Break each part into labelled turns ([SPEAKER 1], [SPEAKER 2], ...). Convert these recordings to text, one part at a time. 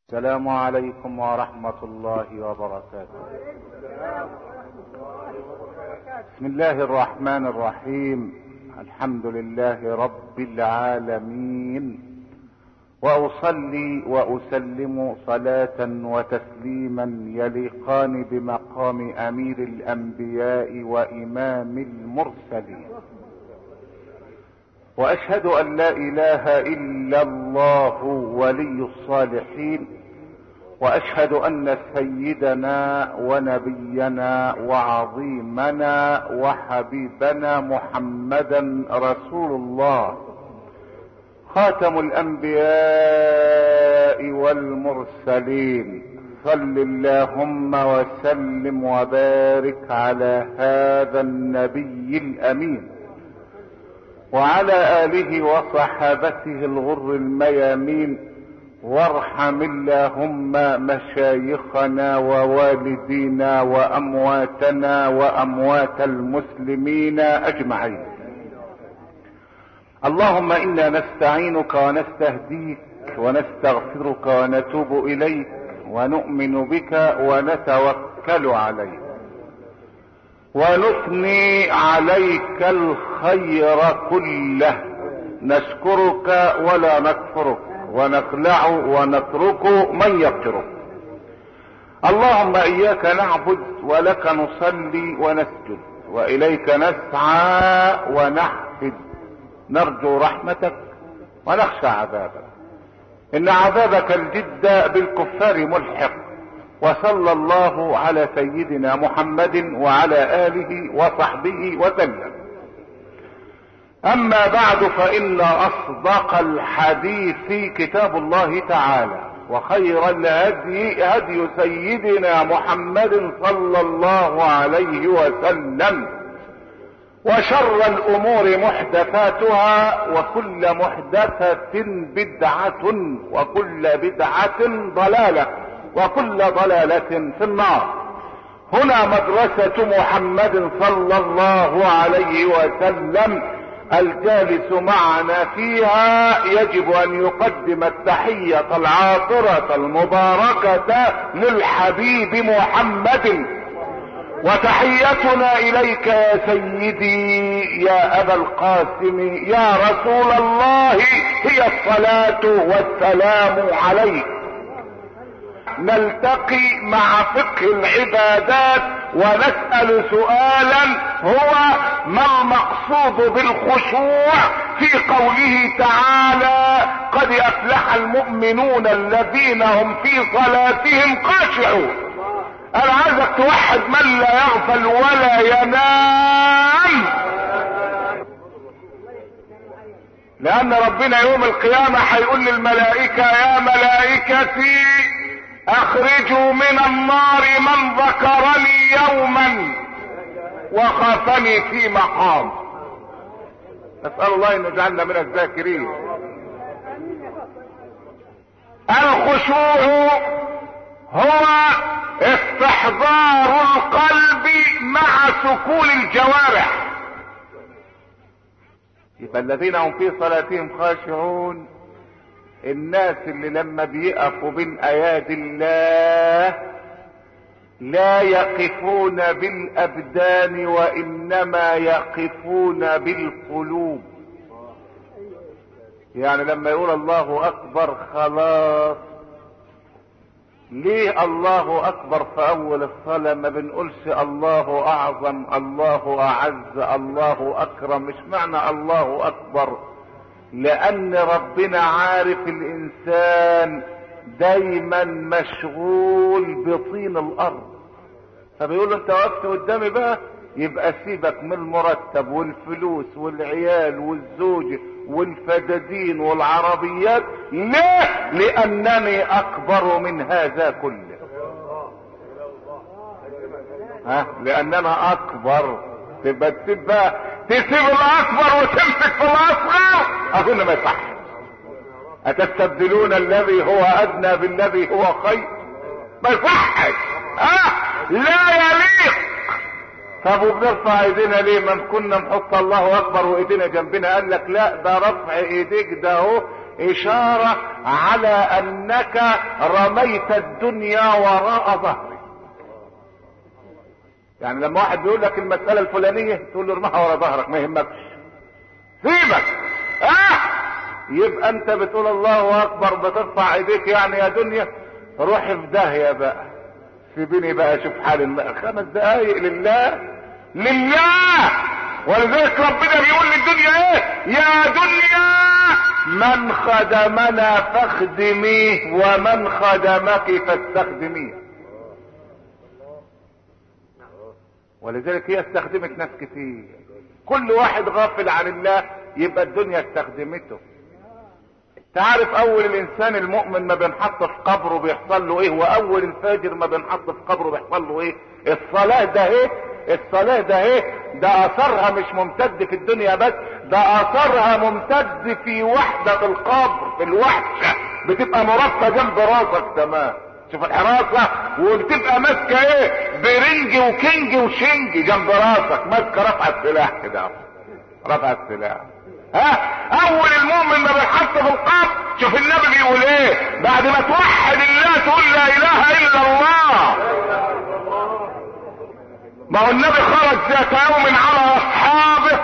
[SPEAKER 1] السلام عليكم ورحمة الله وبركاته بسم الله الرحمن الرحيم الحمد لله رب العالمين واصلي واسلم صلاة وتسليما يليقان بمقام امير الانبياء وامام المرسلين واشهد ان لا اله الا الله ولي الصالحين واشهد ان سيدنا ونبينا وعظيمنا وحبيبنا محمدا رسول الله خاتم الانبياء والمرسلين صل اللهم وسلم وبارك على هذا النبي الامين وعلى اله وصحابته الغر الميامين وارحم اللهم مشايخنا ووالدينا وامواتنا واموات المسلمين اجمعين اللهم انا نستعينك ونستهديك ونستغفرك ونتوب اليك ونؤمن بك ونتوكل عليك ونثني عليك الخير كله نشكرك ولا نكفرك ونخلع ونترك من يغفرك اللهم اياك نعبد ولك نصلي ونسجد واليك نسعى ونحفد نرجو رحمتك ونخشى عذابك ان عذابك الجد بالكفار ملحق وصلى الله على سيدنا محمد وعلى اله وصحبه وسلم اما بعد فان اصدق الحديث كتاب الله تعالى وخير الهدي هدي سيدنا محمد صلى الله عليه وسلم وشر الامور محدثاتها وكل محدثة بدعة وكل بدعة ضلالة وكل ضلالة في النار هنا مدرسة محمد صلى الله عليه وسلم الجالس معنا فيها يجب ان يقدم التحية العاطرة المباركة للحبيب محمد وتحيتنا اليك يا سيدي يا ابا القاسم يا رسول الله هي الصلاة والسلام عليك نلتقي مع فقه العبادات ونسأل سؤالا هو ما المقصود بالخشوع في قوله تعالى قد افلح المؤمنون الذين هم في صلاتهم خاشعون انا عايزك توحد من لا يغفل ولا ينام لان ربنا يوم القيامة هيقول للملائكة يا ملائكتي اخرجوا من النار من ذكرني يوما وخافني في مقام نسأل الله ان يجعلنا من الذاكرين الخشوع هو استحضار القلب مع سكون الجوارح يبقى الذين هم في صلاتهم خاشعون الناس اللي لما بيقفوا بين ايادي الله لا يقفون بالابدان وانما يقفون بالقلوب يعني لما يقول الله اكبر خلاص ليه الله اكبر في اول الصلاة ما بنقولش الله اعظم الله اعز الله اكرم مش معنى الله اكبر لان ربنا عارف الانسان دايما مشغول بطين الارض فبيقول له انت وقفت قدامي بقى يبقى سيبك من المرتب والفلوس والعيال والزوج والفدادين والعربيات ليه لانني اكبر من هذا كله ها لاننا اكبر تبقى تسيب بقى تسيب الاكبر وتمسك في الاصغر اظن ما يصح اتستبدلون الذي هو ادنى بالذي هو خير ما يصحش ها لا يليق طب وبنرفع ايدينا ليه ما كنا نحط الله اكبر وايدينا جنبنا قال لك لا ده رفع ايديك ده اهو اشارة على انك رميت الدنيا وراء ظهرك يعني لما واحد بيقول لك المسألة الفلانية تقول له ارمها ورا ظهرك ما يهمكش سيبك اه يبقى انت بتقول الله اكبر بترفع ايديك يعني يا دنيا روح في داهية بقى سيبيني بقى اشوف حال الله خمس دقايق لله لله ولذلك ربنا بيقول للدنيا ايه يا دنيا من خدمنا فاخدميه ومن خدمك فاستخدميه ولذلك هي استخدمت ناس كتير كل واحد غافل عن الله يبقى الدنيا استخدمته تعرف اول الانسان المؤمن ما بينحط في قبره بيحصل له ايه واول الفاجر ما بينحط في قبره بيحصل له ايه الصلاة ده ايه الصلاة ده ايه ده اثرها مش ممتد في الدنيا بس ده اثرها ممتد في وحدة القبر في الوحشة بتبقى مربطة جنب راسك تمام شوف الحراسة وبتبقى ماسكة ايه برنج وكنج وشنج جنب راسك ماسكة رفع السلاح كده رفع السلاح ها اول المؤمن ما بيحط في القبر شوف النبي بيقول ايه بعد ما توحد الله تقول لا اله الا الله ما هو النبي خرج ذات يوم على اصحابه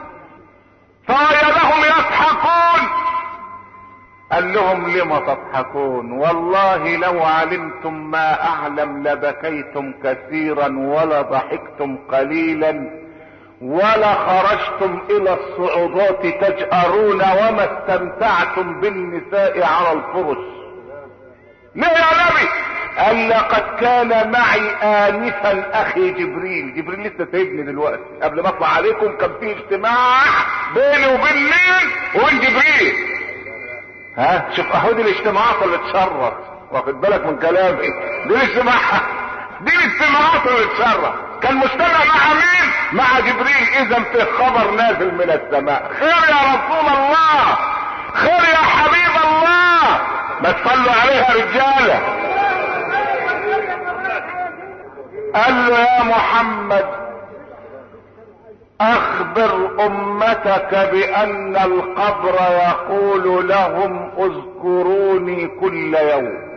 [SPEAKER 1] فوجدهم يضحكون قال لهم لم تضحكون والله لو علمتم ما اعلم لبكيتم كثيرا ولضحكتم قليلا ولا خرجتم الى الصعودات تجأرون وما استمتعتم بالنساء على الفرش ليه يا نبي قال لقد كان معي انفا اخي جبريل جبريل لسه سايبني دلوقتي قبل ما اطلع عليكم كان في اجتماع بيني وبين مين وبين جبريل ها شوف اهو دي الاجتماعات اللي تشرف واخد بالك من كلامي دي الاجتماعات دي الاجتماعات اللي تشرف كان مجتمع مع مين مع جبريل اذا في خبر نازل من السماء خير يا رسول الله خير يا حبيب الله ما تصلوا عليها رجاله قال له يا محمد اخبر امتك بان القبر يقول لهم اذكروني كل يوم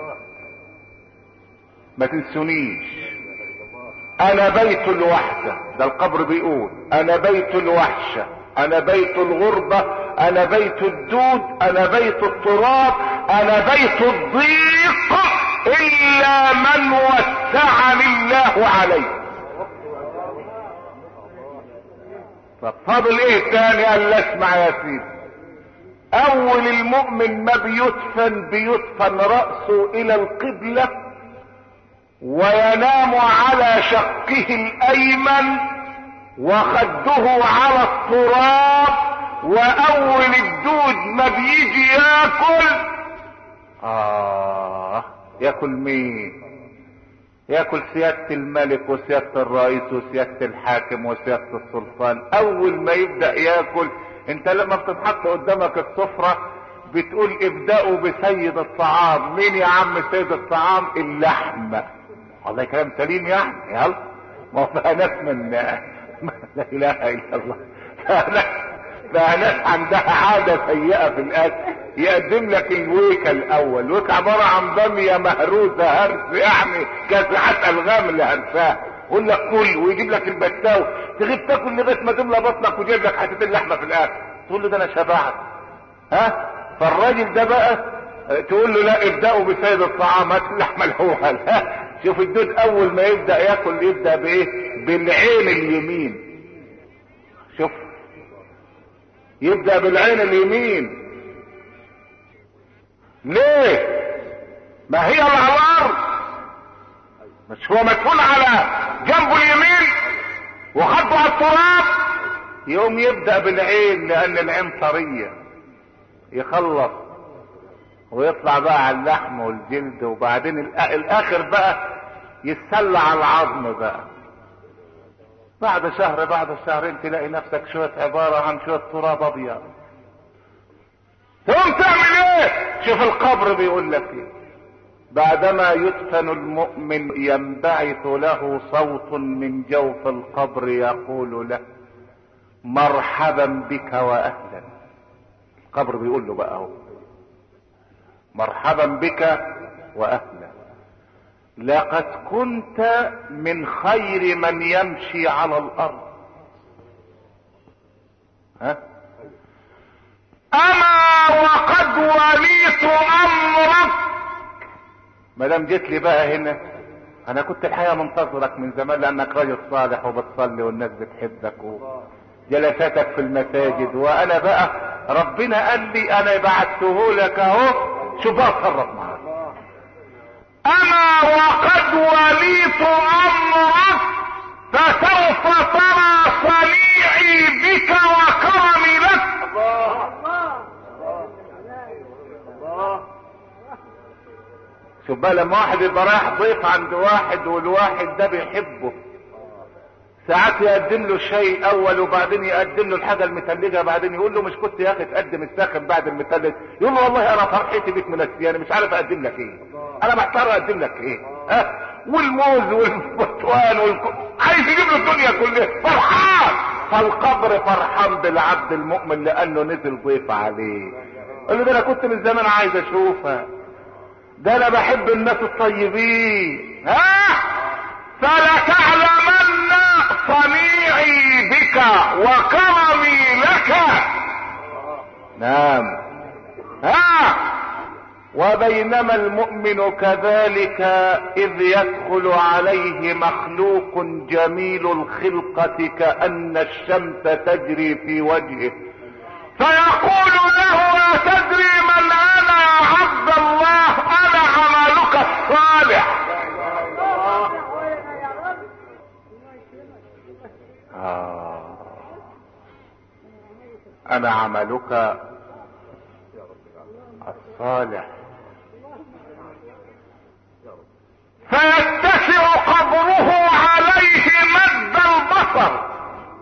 [SPEAKER 1] ما تنسونيش انا بيت الوحدة ده القبر بيقول انا بيت الوحشة انا بيت الغربة انا بيت الدود انا بيت التراب انا بيت الضيق الا من وسعني الله عليه ففضل ايه تاني قال لا اسمع يا سيدي اول المؤمن ما بيدفن بيدفن رأسه الى القبلة وينام على شقه الايمن وخده على التراب واول الدود ما بيجي ياكل اه ياكل مين ياكل سيادة الملك وسيادة الرئيس وسيادة الحاكم وسيادة السلطان اول ما يبدأ ياكل انت لما بتتحط قدامك السفرة بتقول ابدأوا بسيد الطعام مين يا عم سيد الطعام اللحمة والله كلام سليم يعني يلا ما هو فيها ناس من لا اله الا الله فيها ناس عندها عادة سيئة في الاكل يقدم لك الويكة الاول الويكة عبارة عن بامية مهروسة هرس يعني كاسحات الغام اللي هرساها يقول لك كل ويجيب لك البتاو تغيب تاكل لغايه ما تملى بطنك ويجيب لك حته اللحمه في الاخر تقول له ده انا شبعت ها فالراجل ده بقى تقول له لا ابدأوا بسيد الطعام هات اللحمه الاول ها شوف الدود اول ما يبدا ياكل يبدا بايه بالعين اليمين شوف يبدا بالعين اليمين ليه ما هي على الارض مش هو مدفون على جنبه اليمين وخده على التراب يقوم يبدا بالعين لان العين طريه يخلص ويطلع بقى على اللحم والجلد وبعدين الاخر بقى يتسلى على العظم بقى بعد شهر بعد شهرين تلاقي نفسك شوية عبارة عن شوية تراب ابيض تقوم تعمل ايه شوف القبر بيقول لك ايه بعدما يدفن المؤمن ينبعث له صوت من جوف القبر يقول له مرحبا بك واهلا القبر بيقول له بقى اهو مرحبا بك واهلا لقد كنت من خير من يمشي على الارض ها اما وقد وليت امرك ما دام جيت لي بقى هنا انا كنت الحقيقه منتظرك من زمان لانك راجل صالح وبتصلي والناس بتحبك وجلساتك في المساجد وانا بقى ربنا قال لي انا بعته لك اهو شوف بقى اتصرف معاك اما وقد وليت امرك فسوف ترى صنيعي بك وكرمي لك شوف بقى لما واحد يبقى رايح ضيف عند واحد والواحد ده بيحبه ساعات يقدم له شيء اول وبعدين يقدم له الحاجه المتلجه بعدين يقول له مش كنت يا اخي تقدم الساخن بعد المتلج يقول له والله انا فرحتي بيك منسيه مش عارف اقدم لك ايه انا محتار اقدم لك ايه ها والموز والبرتقال والك... عايز يجيب له الدنيا كلها فرحان فالقبر فرحان بالعبد المؤمن لانه نزل ضيف عليه قال له ده انا كنت من زمان عايز اشوفك ده انا بحب الناس الطيبين ها فلتعلمن صنيعي بك وكرمي لك نعم ها وبينما المؤمن كذلك اذ يدخل عليه مخلوق جميل الخلقة كأن الشمس تجري في وجهه فيقول له لا تدري من انا يا عبد الله انا عملك الصالح آه. انا عملك الصالح فيتسع قبره عليه مد البصر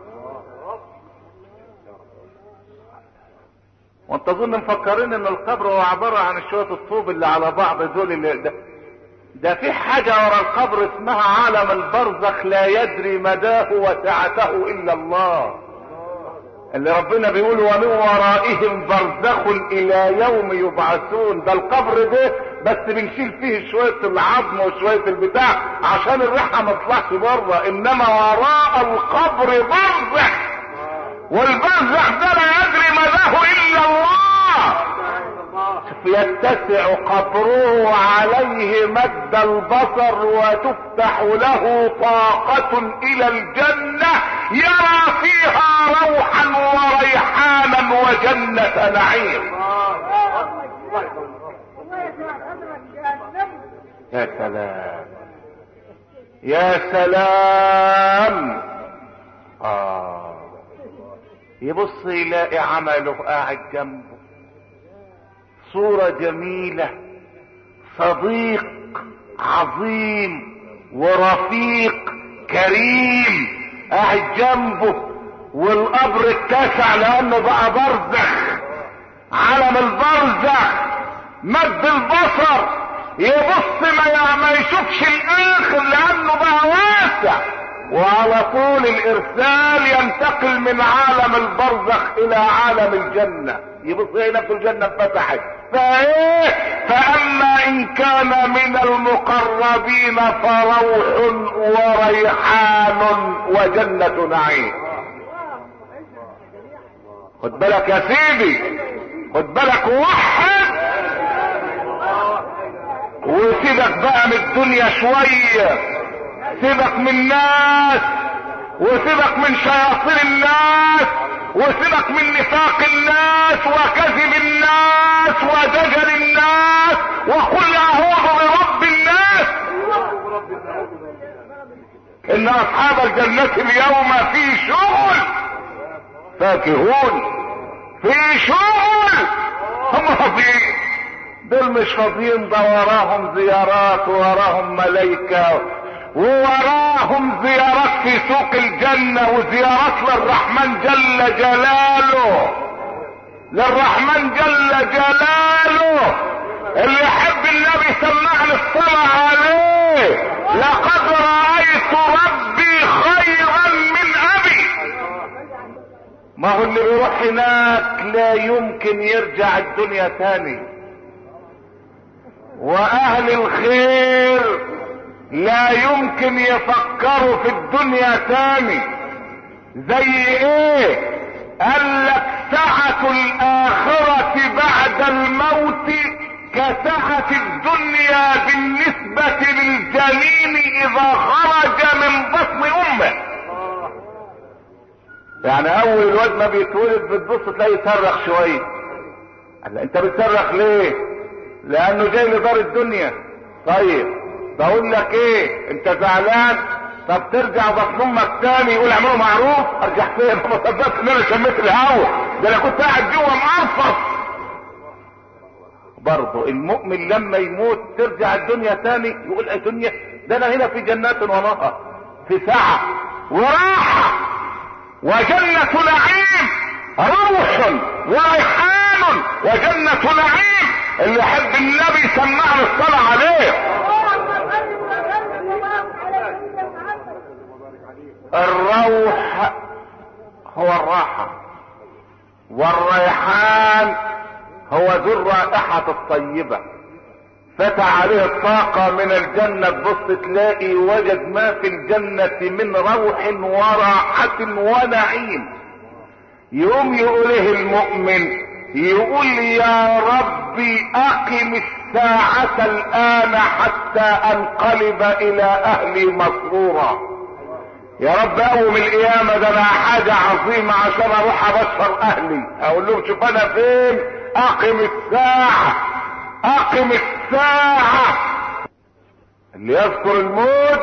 [SPEAKER 1] وانت اظن مفكرين ان القبر هو عبارة عن شوية الطوب اللي على بعض دول اللي ده, ده في حاجة ورا القبر اسمها عالم البرزخ لا يدري مداه وسعته الا الله اللي ربنا بيقول ومن ورائهم برزخ الى يوم يبعثون ده القبر ده بس بنشيل فيه شوية العظم وشوية البتاع عشان الريحة ما تطلعش بره انما وراء القبر برزخ والبرزخ ده لا يدري مداه الا الله يتسع قبره عليه مد البصر وتفتح له طاقة الى الجنة يرى فيها روحا وريحانا وجنة نعيم يا سلام يا سلام آه يبص يلاقي عمله قاعد جنبه صورة جميلة صديق عظيم ورفيق كريم قاعد جنبه والقبر اتسع لانه بقى برزخ علم البرزخ مد البصر يبص ما, ما يشوفش الاخر لانه بقى واسع وعلى طول الارسال ينتقل من عالم البرزخ الى عالم الجنة يبص هي نفس الجنة اتفتحت فايه فاما ان كان من المقربين فروح وريحان وجنة نعيم خد بالك يا سيدي خد بالك وحد وسيبك بقى من الدنيا شويه سيبك من الناس وسيبك من شياطين الناس وسيبك من نفاق الناس وكذب الناس ودجل الناس وقل اعوذ برب الناس ان اصحاب الجنة اليوم في شغل فاكهون في شغل هم فاضيين دول مش فاضيين ده وراهم زيارات وراهم ملايكه ووراهم زيارات في سوق الجنة وزيارات للرحمن جل جلاله للرحمن جل جلاله اللي يحب النبي سمعني الصلاة عليه لقد رأيت ربي خيرا من ابي ما هو اللي بيروح هناك لا يمكن يرجع الدنيا تاني واهل الخير لا يمكن يفكروا في الدنيا تاني زي ايه قال لك سعة الاخرة بعد الموت كسعة الدنيا بالنسبة للجنين اذا خرج من بطن امه يعني اول الواد ما بيتولد بتبص تلاقيه يصرخ شويه قال له انت بتصرخ ليه لانه جاي لدار الدنيا طيب بقول لك ايه انت زعلان طب ترجع بطن امك تاني يقول اعملوا معروف ارجع فين ما صدقت ان انا شميت الهوا ده انا كنت قاعد جوه مقرفص برضه المؤمن لما يموت ترجع الدنيا تاني يقول الدنيا ده انا هنا في جنات ونهر في ساعة وراحة وجنة نعيم روح وريحان وجنة نعيم اللي يحب النبي سمعنا الصلاة عليه الروح هو الراحة والريحان هو ذو الرائحة الطيبة فتح عليه الطاقة من الجنة تبص تلاقي وجد ما في الجنة من روح وراحة ونعيم يقوم يقوله المؤمن يقول يا ربي اقم الساعة الان حتى انقلب الى اهلي مسرورا يا رب اقوم القيامة ده انا حاجة عظيمة عشان اروح ابشر اهلي اقول لهم شوف انا فين اقم الساعة اقم الساعة اللي يذكر الموت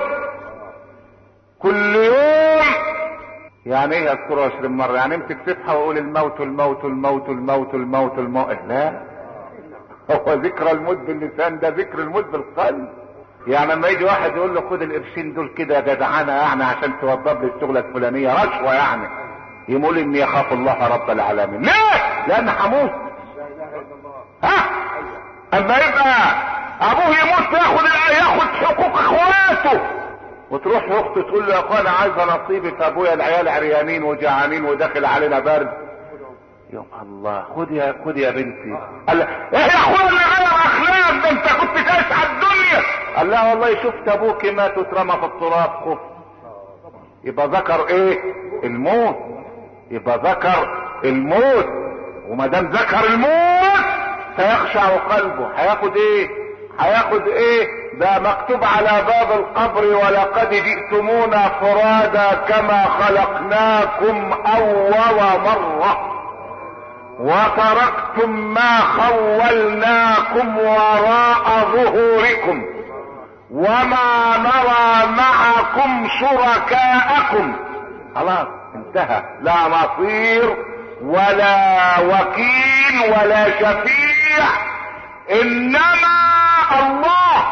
[SPEAKER 1] كل يوم يعني ايه اذكره عشرين مرة يعني امسك صفحة واقول الموت الموت الموت الموت الموت الموت لا هو ذكر الموت باللسان ده ذكر الموت بالقلب يعني لما يجي واحد يقول له خد القرشين دول كده يا جدعانه يعني عشان توضب لي الشغله الفلانيه رشوه يعني يقول اني يخاف الله رب العالمين ليه؟ لان هموت ها اما يبقى ابوه يموت ياخد ياخد حقوق اخواته وتروح اخته تقول له يا اخويا انا عايزه نصيبي في ابويا العيال عريانين وجعانين وداخل علينا برد يا الله خد يا خد يا بنتي قال ايه يا اخويا اللي غير اخلاق ده انت كنت كايس على الدنيا قال لا والله شفت ابوك مات واترمى في التراب خف يبقى ذكر ايه الموت يبقى ذكر الموت وما دام ذكر الموت سيخشع قلبه هياخد ايه هياخد ايه ده مكتوب على باب القبر ولقد جئتمونا فرادا كما خلقناكم اول مره وتركتم ما خولناكم وراء ظهوركم وما نرى معكم شركاءكم خلاص انتهى لا نصير ولا وكيل ولا شفيع انما الله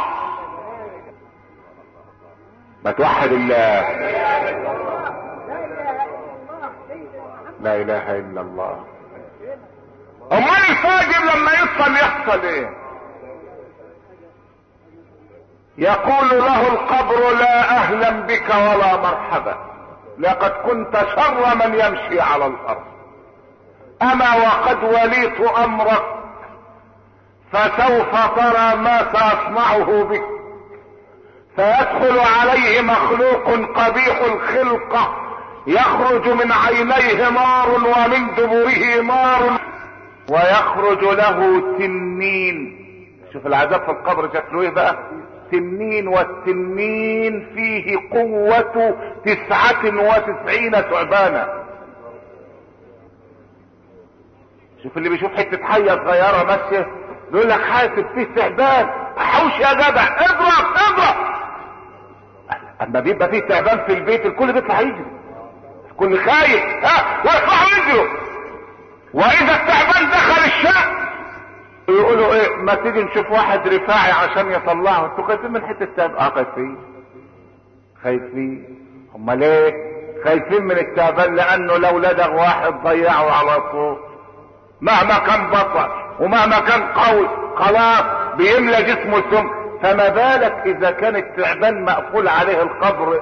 [SPEAKER 1] ما توحد الله لا اله الا الله امال الفاجر لما يصل يحصل ايه يقول له القبر لا اهلا بك ولا مرحبا لقد كنت شر من يمشي على الارض اما وقد وليت امرك فسوف ترى ما ساصنعه بك فيدخل عليه مخلوق قبيح الخلقه يخرج من عينيه نار ومن دبره نار ويخرج له تنين شوف العذاب في القبر شكله ايه بقى تنين والتنين فيه قوة تسعة وتسعين ثعبانا شوف اللي بيشوف حتة حية صغيرة ماشية يقول لك حاسب فيه تعبان حوش يا جدع اضرب اضرب اما بيبقى فيه تعبان في البيت الكل بيطلع يجري الكل خايف ها ويطلعوا يجروا واذا التعبان دخل الشقة يقولوا ايه ما تيجي نشوف واحد رفاعي عشان يطلعه انتوا خايفين من حته التعبان اه خايفين خايفين امال ايه خايفين من التعبان لانه لو لدغ واحد ضيعه على طول مهما كان بطل ومهما كان قوي خلاص بيملى جسمه سم فما بالك اذا كان التعبان مقفول عليه القبر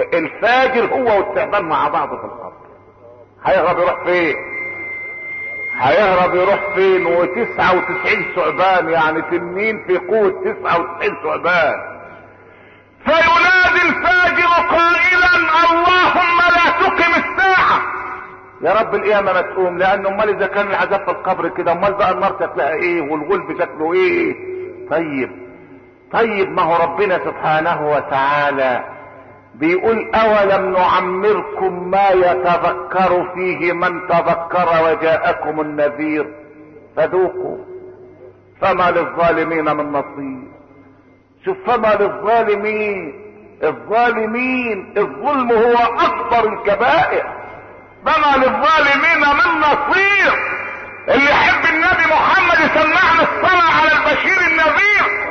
[SPEAKER 1] الفاجر هو والتعبان مع بعض في القبر هيهرب يروح فين هيهرب يروح فين وتسعة وتسعين ثعبان يعني تنين في قوة تسعة وتسعين ثعبان فينادي الفاجر قائلا اللهم لا تقم الساعة يا رب القيامة ما تقوم لان امال اذا كان العذاب في القبر كده امال بقى النار شكلها ايه والغلب شكله ايه طيب طيب ما هو ربنا سبحانه وتعالى بيقول اولم نعمركم ما يتذكر فيه من تذكر وجاءكم النذير فذوقوا فما للظالمين من نصير شوف فما للظالمين الظالمين الظلم هو اكبر الكبائر فما للظالمين من نصير اللي يحب النبي محمد يسمعنا الصلاة على البشير النذير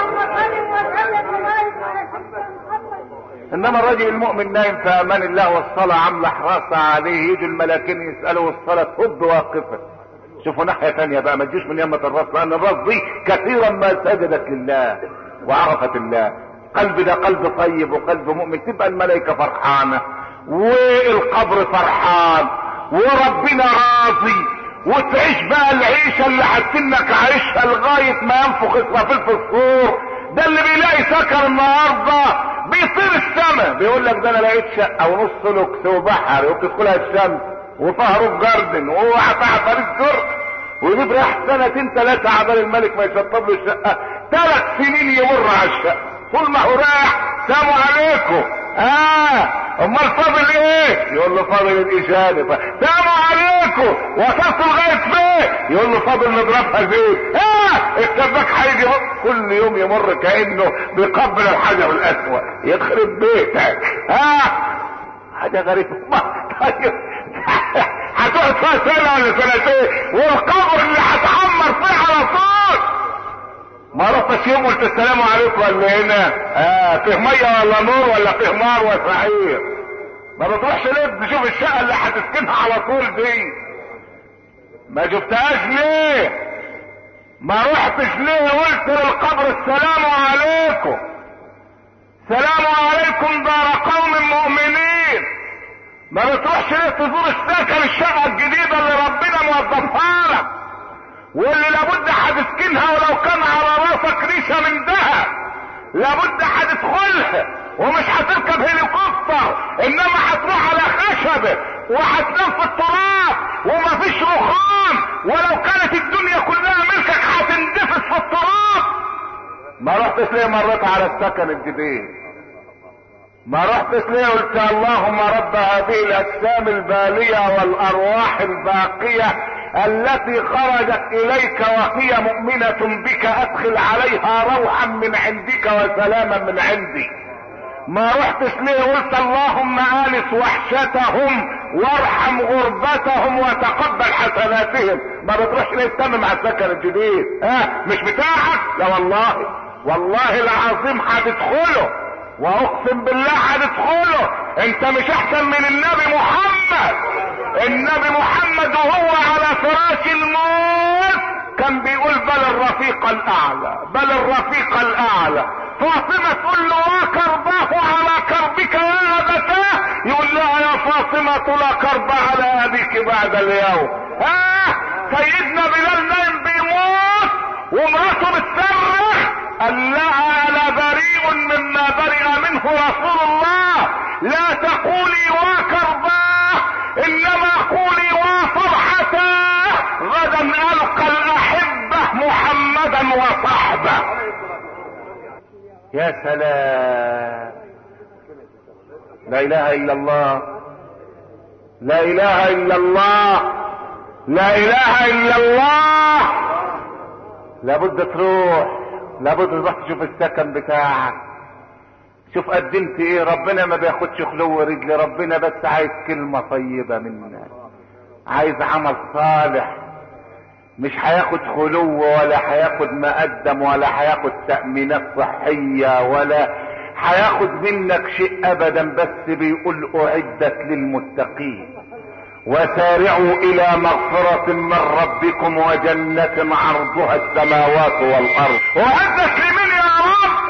[SPEAKER 1] انما الرجل المؤمن نايم في امان الله والصلاة عاملة حراسة عليه يجوا الملاكين يسألوا والصلاة تهب واقفة شوفوا ناحية ثانية بقى ما تجيش من يمة الراس لان الراس دي كثيرا ما سجدت لله وعرفت الله قلب ده قلب طيب وقلب مؤمن تبقى الملائكة فرحانة والقبر فرحان وربنا راضي وتعيش بقى العيشة اللي هتنك عايشها لغاية ما ينفخ اسرافيل في الصور ده اللي بيلاقي سكر النهارده بيطير السما بيقول لك ده انا لقيت شقه ونص لوكس وبحر وبتدخلها الشمس وفيها روف جاردن وفيها طريق جر ويجيب راح سنتين ثلاثه عبال الملك ما يشطب له الشقه ثلاث سنين يمر على الشقه طول ما هو رايح سلام عليكم اه امال فاضل ايه يقول له فاضل الاجابه سلام عليكم وصلت لغايه فين يقول له فاضل نضربها زيت اه السباك هيجي كل يوم يمر كانه بيقبل الحجر الاسود يخرب بيتك اه حاجه غريبه طيب هتقعد فيها سنه ولا سنتين والقبر اللي هتحمر فيه على طول ما رحتش يوم قلت السلام عليكم ولا هنا اه فيه ميه ولا نور ولا فيه نار وسعير ما بتروحش ليه تشوف الشقه اللي هتسكنها على طول دي ما جبتهاش ليه ما رحتش ليه قلت للقبر السلام عليكم سلام عليكم دار قوم مؤمنين ما بتروحش ليه تزور السكن الشقه الجديده اللي ربنا موظفها لك واللي لابد هتسكنها ولو كان على راسك ريشة من ذهب لابد هتدخلها ومش هتركب هليكوبتر انما هتروح على خشبة وهتنام في التراب ومفيش رخام ولو كانت الدنيا كلها ملكك هتندفس في التراب ما رحتش ليه مريت على السكن الجديد ما رحتش ليه قلت اللهم رب هذه الاجسام البالية والارواح الباقية التي خرجت اليك وهي مؤمنة بك ادخل عليها روحا من عندك وسلاما من عندي ما رحتش ليه قلت اللهم آنس وحشتهم وارحم غربتهم وتقبل حسناتهم ما بتروحش ليه تتمم على السكن الجديد ها آه مش بتاعك لا والله والله العظيم هتدخله واقسم بالله هتدخله انت مش احسن من النبي محمد النبي محمد وهو على فراش الموت كان بيقول بل الرفيق الاعلى بل الرفيق الاعلى فاطمة تقول له وكرباه على كربك يا ابتاه يقول لها يا فاطمة لا كرب على ابيك بعد اليوم اه سيدنا بلال نايم بيموت ومراته بتصرخ قال لها انا بريء مما برئ منه رسول الله لا تقولي وكرباه انما قولي وفرحتاه غدا القى الاحبه محمدا وصحبه يا سلام لا اله الا الله لا اله الا الله لا اله الا الله لابد تروح لابد تروح تشوف السكن بتاعك شوف قدمت ايه ربنا ما بياخدش خلو رجل ربنا بس عايز كلمة طيبة منك عايز عمل صالح مش هياخد خلو ولا هياخد مقدم ولا هياخد تأمينات صحية ولا هياخد منك شيء ابدا بس بيقول اعدت للمتقين وسارعوا الى مغفرة من ربكم وجنة عرضها السماوات والارض اعدت لمن يا رب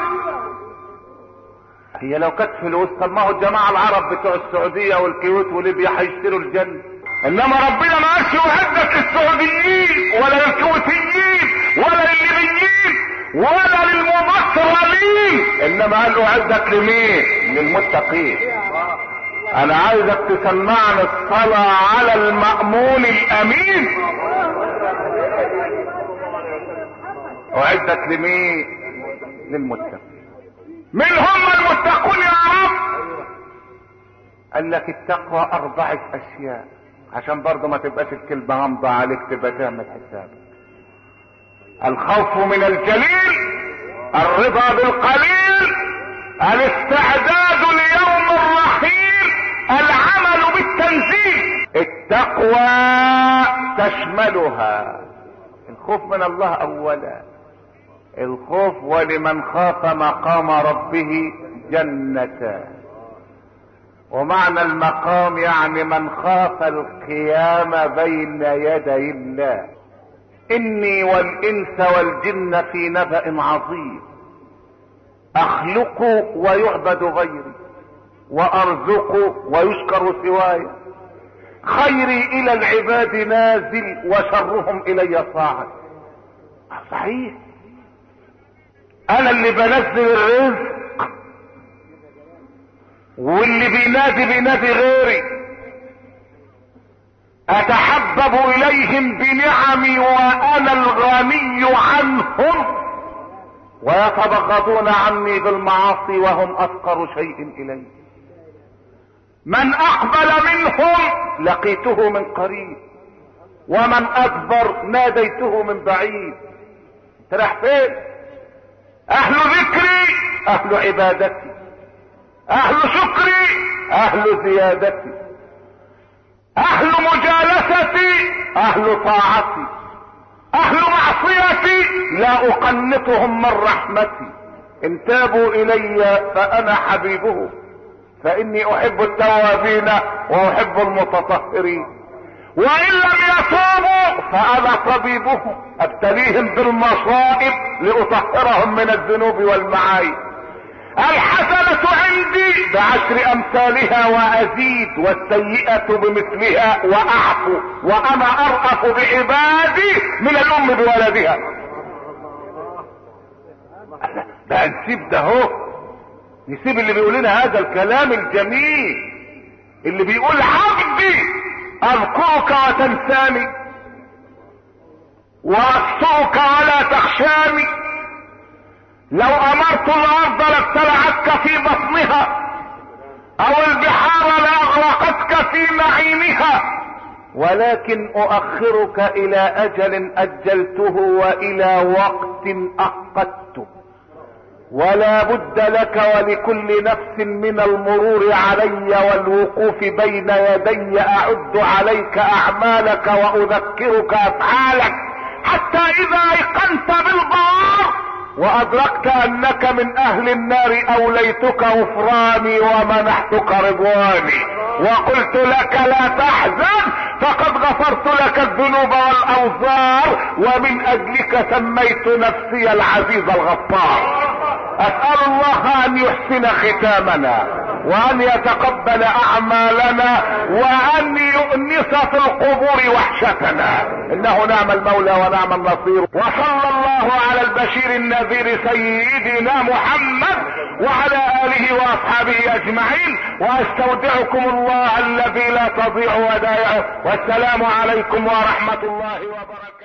[SPEAKER 1] هي لو كانت فلوس طب ما هو الجماعة العرب بتوع السعودية والكويت وليبيا هيشتروا الجنة انما ربنا ما قالش يعدك للسعوديين ولا للكويتيين ولا للليبيين ولا للمبصرين انما قال له عدك لمين للمتقين انا عايزك تسمعني الصلاة على المأمون الامين اعدك لمين للمتقين من هم المتقون يا رب قال لك التقوى اربعة اشياء عشان برضه ما تبقاش الكلمة غامضة عليك تبقى تعمل حسابك الخوف من الجليل الرضا بالقليل الاستعداد ليوم الرحيل العمل بالتنزيل التقوى تشملها الخوف من الله اولا الخوف ولمن خاف مقام ربه جنتان ومعنى المقام يعني من خاف القيام بين يدي الله اني والانس والجن في نبأ عظيم اخلق ويعبد غيري وارزق ويشكر سواي خيري الى العباد نازل وشرهم الي صاعد صحيح انا اللي بنزل الرزق واللي بينادي بينادي غيري اتحبب اليهم بنعمي وانا الغني عنهم ويتبغضون عني بالمعاصي وهم افقر شيء الي من اقبل منهم لقيته من قريب ومن ادبر ناديته من بعيد ترح فين اهل ذكري اهل عبادتي اهل شكري اهل زيادتي اهل مجالستي اهل طاعتي اهل معصيتي لا اقنطهم من رحمتي ان تابوا الي فانا حبيبهم فاني احب التوابين واحب المتطهرين وان لم يتوبوا فانا طبيبهم ابتليهم بالمصائب لاطهرهم من الذنوب والمعايب الحسنة عندي بعشر امثالها وازيد والسيئة بمثلها واعفو وانا ارأف بعبادي من الام بولدها ده نسيب ده هو نسيب اللي بيقول لنا هذا الكلام الجميل اللي بيقول عبدي اذكرك وتنساني واخشوك ولا تخشاني لو امرت الارض لابتلعتك في بطنها او البحار لاغرقتك في نعيمها ولكن اؤخرك الى اجل اجلته والى وقت اقدته ولا بد لك ولكل نفس من المرور علي والوقوف بين يدي اعد عليك اعمالك واذكرك افعالك حتى اذا ايقنت بالبار وادركت انك من اهل النار اوليتك غفراني ومنحتك رضواني وقلت لك لا تحزن فقد غفرت لك الذنوب والاوزار ومن اجلك سميت نفسي العزيز الغفار اسأل الله ان يحسن ختامنا وان يتقبل اعمالنا وان يؤنس في القبور وحشتنا انه نعم المولى ونعم النصير وصلى الله على البشير النذير سيدنا محمد وعلى اله واصحابه اجمعين واستودعكم الله الذي لا تضيع ودائعه والسلام عليكم ورحمة الله وبركاته